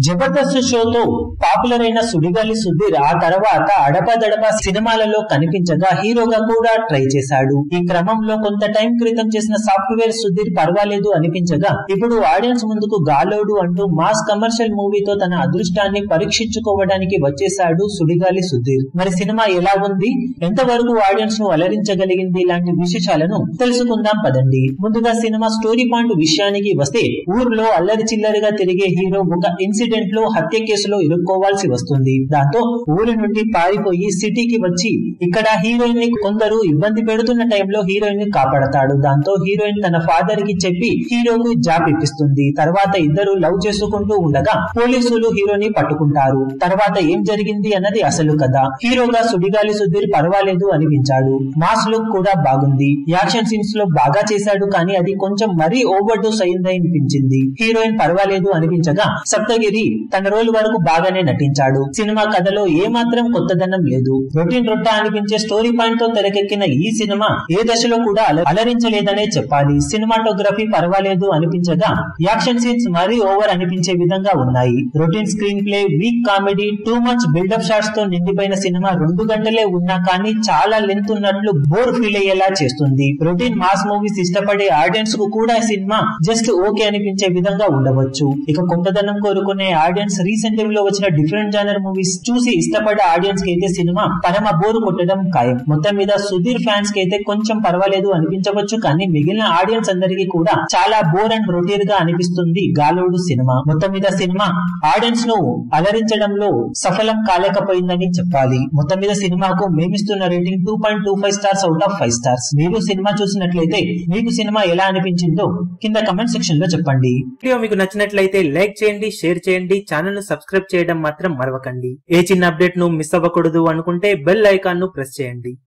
Jabardasth షోతో popular అయిన సుడిగాలి సుధీర్ ఆ తర్వాత అడపదడప సినిమాలలో కనిపించగా హీరోగా కూడా ట్రై చేశాడు ఈ క్రమంలో కొంత టైం క్రితం చేసిన సాఫ్ట్వేర్ సుధీర్ పర్వాలేదు అనిపించగా ఇప్పుడు ఆడియన్స్ ముందుకు గాలోడు అంటూ మాస్ కమర్షియల్ మూవీతో తన అదృష్టాన్ని పరీక్షించుకోవడానికి వచ్చేశాడు సుడిగాలి సుధీర్ మరి సినిమా ఎలా ఉంది ఎంతవరకు ఆడియన్స్ ను అలరించగలిగింది ఇలాంటి విశేషాలను తెలుసుకుందాం పదండి ముందుగా సినిమా స్టోరీ పాయింట్ విషయానికి వస్తే ఊర్లో అల్లరి చిల్లరిగా తిరిగే హీరో ఒక ఇన్సిడెంట్ లో హత్య కేసులో ఇరుక్కోవాల్సి వస్తుంది దాంతో ఊరి నుండి పారిపోయి సిటీకి వచ్చి ఇక్కడ హీరోయిన్ ని కొందరు ఇబ్బంది పెడుతున్న టైంలో హీరోయిన్ ని కాపాడతాడు దాంతో హీరోయిన్ తన ఫాదర్ కి చెప్పి హీరోకు జాబ్ ఇప్పిస్తుంది తర్వాత ఇద్దరు లవ్ చేసుకుంటూ ఉండగా పోలీసులు హీరోని పట్టుకుంటారు తర్వాత ఏం జరిగింది అన్నది అసలు కథ హీరోగా సుడిగాలి సుధీర్ పర్వాలేదు అనిపించాడు మాస్ లుక్ కూడా బాగుంది యాక్షన్ సీన్స్ లో బాగా చేశాడు కానీ అది కొంచెం మరీ ఓవర్ డోస్ అయింది అనిపించింది హీరోయిన్ పర్వాలేదు అనిపించగా సప్తగిరి తన రోల్ వరకు బాగానే నటించాడు సినిమా కథలో ఏ మాత్రం కొత్తదనం లేదు రొటీన్ రొట్ట అనిపించే స్టోరీ పాయింట్ తో తెరకెక్కిన ఈ సినిమా ఏ దశలో కూడా అల- అలరించలేదనే చెప్పాలి సినిమాటోగ్రఫీ పర్వాలేదు అనిపించగా యాక్షన్ సీన్స్ మరీ ఓవర్ అనిపించే విధంగా ఉన్నాయి routine screen play weak comedy too much buildup shots తో నిండిపోయిన సినిమా రెండు గంటలే ఉన్నా కానీ చాలా లెంత్ ఉన్నట్లు బోర్ ఫీల్ అయ్యేలా చేస్తుంది రొటీన్ మాస్ మూవీస్ ఇష్టపడే ఆడియన్స్ కు కూడా ఈ సినిమా జస్ట్ ఓకే అనిపించే విధంగా ఉండవచ్చు ఇక కొంతదనం కోరుకునే ఆడియన్స్ రీసెంట్ టైమ్ లో వచ్చిన డిఫరెంట్ జానర్ మూవీస్ చూసి ఇష్టపడే ఆడియన్స్ కి అయితే సినిమా పరమ బోరు కొట్టడం ఖాయం మొత్తం మీద సుధీర్ ఫ్యాన్స్ కి అయితే కొంచెం పర్వాలేదు అనిపించవచ్చు కానీ మిగిలిన ఆడియన్స్ అందరికీ కూడా చాలా బోర్ అండ్ రొటీన్ గా అనిపిస్తుంది గాలోడు సినిమా మొత్తం మీద సినిమా ఆడియన్స్ ను అలరించడంలో సఫలం కాలేకపోయిందని చెప్పాలి మొత్తం మీద సినిమాకు మేమిస్తున్న rating two point two five stars out of five stars మీరు సినిమా చూసినట్లయితే మీకు సినిమా ఎలా అనిపించిందో కింద కమెంట్ సెక్షన్ లో చెప్పండి వీడియో మీకు నచ్చినట్లయితే లైక్ చేయండి షేర్ చేయండి ఛానల్ ను సబ్స్క్రైబ్ చేయడం మాత్రం మరవకండి ఏ చిన్న అప్డేట్ ను మిస్ అవ్వకూడదు అనుకుంటే బెల్ ఐకాన్ ను ప్రెస్ చేయండి